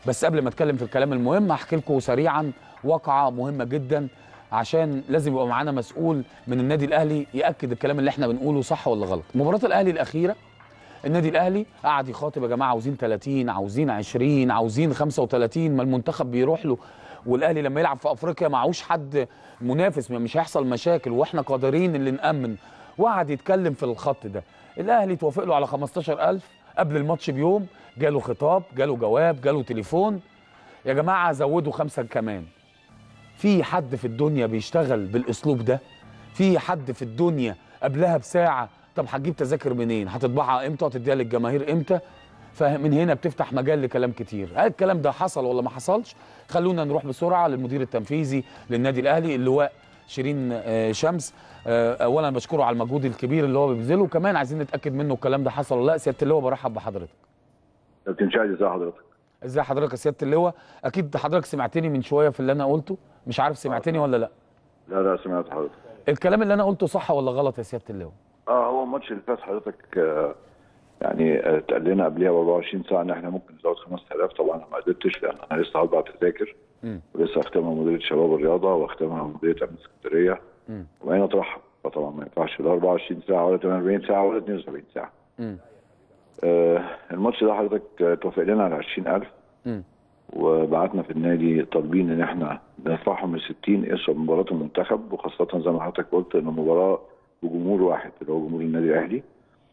بس قبل ما اتكلم في الكلام المهم هحكي لكم سريعا واقعه مهمه جدا عشان لازم يبقى معانا مسؤول من النادي الاهلي ياكد الكلام اللي احنا بنقوله صح ولا غلط مباراه الاهلي الاخيره النادي الاهلي قعد يخاطب يا جماعه عاوزين 30 عاوزين 20 عاوزين 35 ما المنتخب بيروح له والاهلي لما يلعب في افريقيا معهوش حد منافس مش هيحصل مشاكل واحنا قادرين اللي نامن وقعد يتكلم في الخط ده الاهلي توافق له على 15000 قبل الماتش بيوم جاله خطاب جاله جواب جاله تليفون يا جماعه زودوا خمسه كمان في حد في الدنيا بيشتغل بالاسلوب ده في حد في الدنيا قبلها بساعه طب هتجيب تذاكر منين هتطبعها امتى وهتديها للجماهير امتى فمن هنا بتفتح مجال لكلام كتير هل الكلام ده حصل ولا ما حصلش خلونا نروح بسرعه للمدير التنفيذي للنادي الاهلي اللواء شيرين آه، شمس آه، اولا بشكره على المجهود الكبير اللي هو بيبذله وكمان عايزين نتاكد منه الكلام ده حصل ولا لا سياده اللواء برحب بحضرتك كابتن شادي ازي حضرتك ازي حضرتك يا سياده اللواء اكيد حضرتك سمعتني من شويه في اللي انا قلته مش عارف سمعتني ولا لا لا لا سمعت حضرتك الكلام اللي انا قلته صح ولا غلط يا سياده اللواء اه هو الماتش اللي فات حضرتك آه يعني آه، اتقال لنا قبلها ب 24 ساعه ان احنا ممكن نزود 5000 طبعا انا ما قدرتش لان انا لسه هطبع تذاكر مم. ولسه اختمها مديريه شباب الرياضه واختمها مديريه امن اسكندريه مم. وبعدين اطرحها فطبعا ما ينفعش لا 24 ساعه ولا 48 ساعه ولا 72 ساعه مم. آه الماتش ده حضرتك آه، توافق لنا على 20000 مم. وبعتنا في النادي طالبين ان احنا ندفعهم من 60 اسم مباراه المنتخب وخاصه زي ما حضرتك قلت ان المباراه بجمهور واحد اللي هو جمهور النادي الاهلي.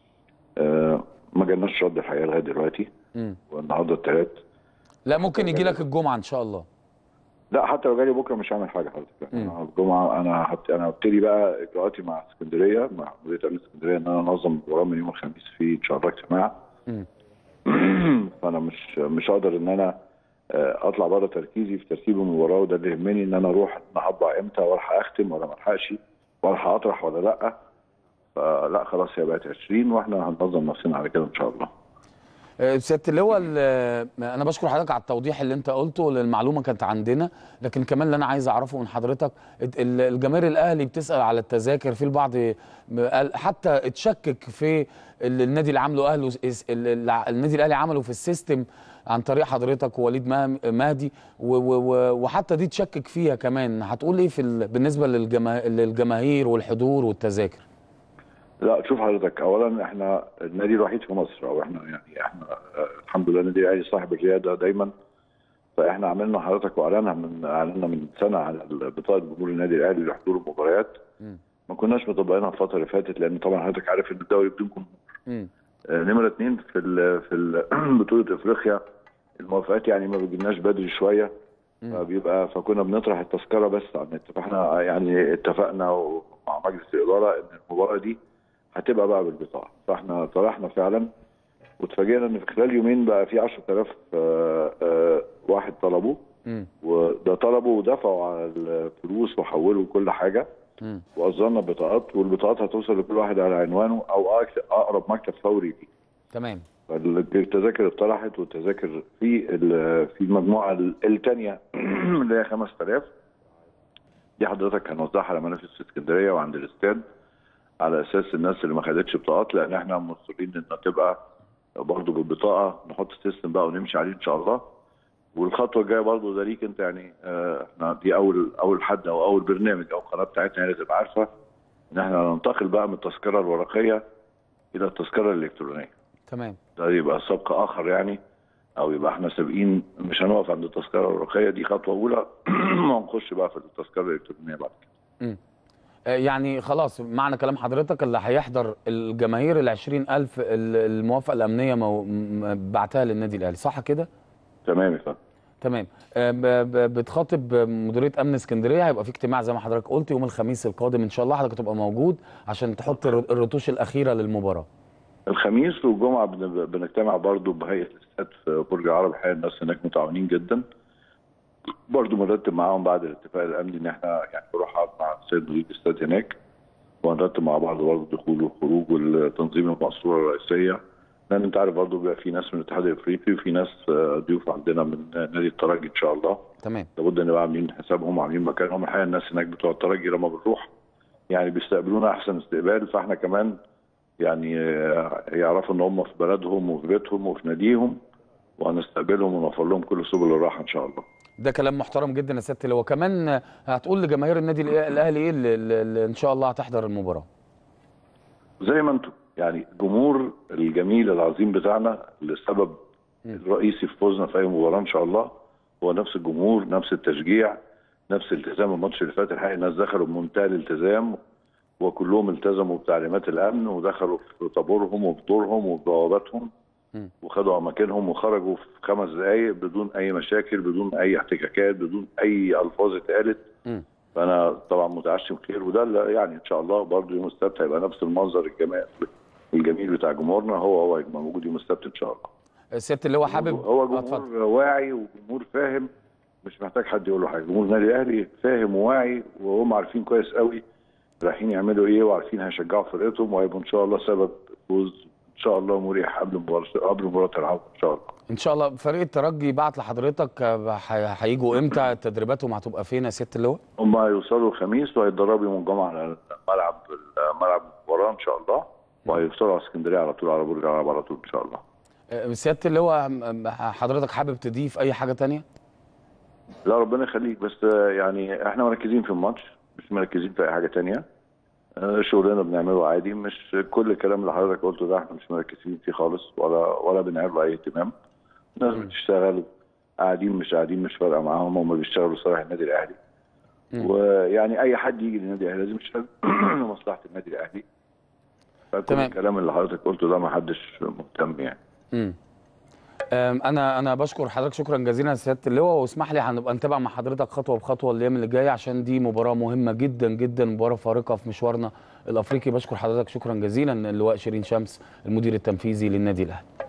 آه ما جالناش رد الحقيقه لغايه دلوقتي مم. والنهارده الثلاث لا ممكن يجي لك الجمعه ان شاء الله لا حتى لو جالي بكره مش هعمل حاجه حضرتك مم. انا الجمعه انا هبت... انا هبتدي بقى اجراءاتي مع اسكندريه مع مديريه امن اسكندريه ان انا انظم المباراه من يوم الخميس في ان شاء الله اجتماع مم. فانا مش مش هقدر ان انا آه، اطلع بره تركيزي في ترتيب المباراه وده اللي يهمني ان انا اروح اطبع امتى والحق اختم ولا ما الحقش والحق اطرح ولا لا فلا خلاص هي بقت 20 واحنا هننظم نفسنا على كده ان شاء الله آه، سياده اللواء ال- انا بشكر حضرتك على التوضيح اللي انت قلته لأن المعلومه كانت عندنا لكن كمان اللي انا عايز اعرفه من حضرتك ال- ال- الجماهير الاهلي بتسال على التذاكر في البعض قال- حتى اتشكك في اللي النادي اللي عامله اهله اس- ال- ال- النادي الاهلي عمله في السيستم عن طريق حضرتك ووليد مه- مهدي و- و- و- وحتى دي تشكك فيها كمان هتقول ايه في ال- بالنسبه للجما- للجماهير والحضور والتذاكر لا شوف حضرتك اولا احنا النادي الوحيد في مصر او احنا يعني احنا آه، الحمد لله النادي الاهلي صاحب الرياده دايما فاحنا عملنا حضرتك واعلانها من اعلنا من سنه على بطاقه جمهور النادي الاهلي لحضور المباريات مم. ما كناش مطبقينها الفتره اللي فاتت لان طبعا حضرتك عارف ان الدوري بدون جمهور مم. آه، نمرة اتنين في ال في ال بطولة افريقيا الموافقات يعني ما بتجيلناش بدري شوية مم. فبيبقى فكنا بنطرح التذكرة بس على النت فاحنا يعني اتفقنا مع مجلس الإدارة إن المباراة دي هتبقى بقى بالبطاقة فاحنا طرحنا فعلا واتفاجئنا إن في خلال يومين بقى في 10000 آه، آه، واحد طلبوا مم. وده طلبوا ودفعوا على الفلوس وحولوا كل حاجة مم. وأصدرنا بطاقات والبطاقات هتوصل لكل واحد على عنوانه أو أك- أقرب مكتب فوري ليه تمام التذاكر اتطرحت والتذاكر في ال- في المجموعه الثانيه اللي هي 5000 دي حضرتك هنوزعها على منافذ في اسكندريه وعند الاستاد على اساس الناس اللي ما خدتش بطاقات لان احنا مصرين انها تبقى برضه بالبطاقه نحط سيستم بقى ونمشي عليه ان شاء الله والخطوه الجايه برضه ده ليك انت يعني آه، احنا دي اول اول حد او اول برنامج او قناه بتاعتنا هي اللي تبقى عارفه ان احنا ننتقل بقى من التذكره الورقيه الى التذكره الالكترونيه تمام ده يبقى سبق اخر يعني او يبقى احنا سابقين مش هنقف عند التذكره الورقيه دي خطوه اولى وهنخش بقى في التذكره الالكترونيه بعد كده آه، يعني خلاص معنى كلام حضرتك اللي هيحضر الجماهير ال 20000 ال- الموافقه الامنيه مو- م- بعتها للنادي الاهلي صح كده؟ تمام يا فندم تمام آه، ب- ب- بتخاطب مديريه امن اسكندريه هيبقى في اجتماع زي ما حضرتك قلت يوم الخميس القادم ان شاء الله حضرتك تبقى موجود عشان تحط الر- الرتوش الاخيره للمباراه الخميس والجمعه بن- بنجتمع برضو بهيئه الاستاد في برج العرب الحقيقه الناس هناك متعاونين جدا برضو مرتب معاهم بعد الاتفاق الامني ان احنا يعني بروح اقعد مع السيد مدير الاستاد هناك وهنرتب مع بعض برضو الدخول والخروج والتنظيم المقصوره الرئيسيه لان انت عارف برضو بيبقى في ناس من الاتحاد الافريقي وفي ناس آه، ضيوف عندنا من نادي الترجي ان شاء الله تمام لابد ان نبقى عاملين حسابهم وعاملين مكانهم الحقيقه الناس هناك بتوع الترجي لما بنروح يعني بيستقبلونا احسن استقبال فاحنا كمان يعني آه، يعرفوا ان هم في بلدهم وفي بيتهم وفي ناديهم وهنستقبلهم ونوفر لهم كل سبل الراحه ان شاء الله ده كلام محترم جدا يا سياده اللواء كمان هتقول لجماهير النادي الأ- الاهلي ايه اللي, اللي اللي ان شاء الله هتحضر المباراه زي ما انتم يعني الجمهور الجميل العظيم بتاعنا اللي السبب الرئيسي في فوزنا في اي مباراه ان شاء الله هو نفس الجمهور نفس التشجيع نفس التزام الماتش اللي فات الحقيقه الناس دخلوا بمنتهى الالتزام وكلهم التزموا بتعليمات الامن ودخلوا في طابورهم وفي دورهم وفي بواباتهم مم. وخدوا اماكنهم وخرجوا في خمس دقائق بدون اي مشاكل بدون اي احتكاكات بدون اي الفاظ اتقالت مم. فانا طبعا متعشم خير وده اللي يعني ان شاء الله برضه يوم السبت هيبقى نفس المنظر الجمال الجميل بتاع جمهورنا هو هو هيبقى موجود يوم السبت ان شاء الله سياده اللواء حابب هو آه، جمهور اتفضل واعي وجمهور فاهم مش محتاج حد يقول له حاجه جمهور النادي الاهلي فاهم وواعي وهم عارفين كويس قوي رايحين يعملوا ايه وعارفين هيشجعوا فرقتهم وهيبقوا ان شاء الله سبب فوز ان شاء الله مريح قبل مباراه قبل مباراه العوده ان شاء الله ان شاء الله فريق الترجي بعت لحضرتك آه، هي- هيجوا امتى تدريباتهم هتبقى فين يا سياده اللواء هم هيوصلوا الخميس وهيتدربوا يوم الجمعه على ملعب ملعب المباراه ان شاء الله وهيوصلوا على اسكندريه على طول على برج العرب على طول ان شاء الله آه، سياده اللواء م- م- حضرتك حابب تضيف اي حاجه تانية لا ربنا يخليك بس آه، يعني احنا مركزين في الماتش مش مركزين في اي حاجه تانية آه، شغلنا بنعمله عادي مش كل الكلام اللي حضرتك قلته ده احنا مش مركزين فيه خالص ولا ولا بنعمل له اي اهتمام الناس بتشتغل قاعدين مش قاعدين مش فارقه معاهم هم بيشتغلوا صالح النادي الاهلي مم. ويعني اي حد يجي للنادي الاهلي لازم يشتغل لمصلحه النادي الاهلي فكل تمام. الكلام اللي حضرتك قلته ده ما حدش مهتم يعني مم. أم، انا انا بشكر حضرتك شكرا جزيلا يا سياده اللواء واسمح لي هنبقى نتابع مع حضرتك خطوه بخطوه الايام اللي جايه عشان دي مباراه مهمه جدا جدا مباراه فارقه في مشوارنا الافريقي بشكر حضرتك شكرا جزيلا اللواء شيرين شمس المدير التنفيذي للنادي الاهلي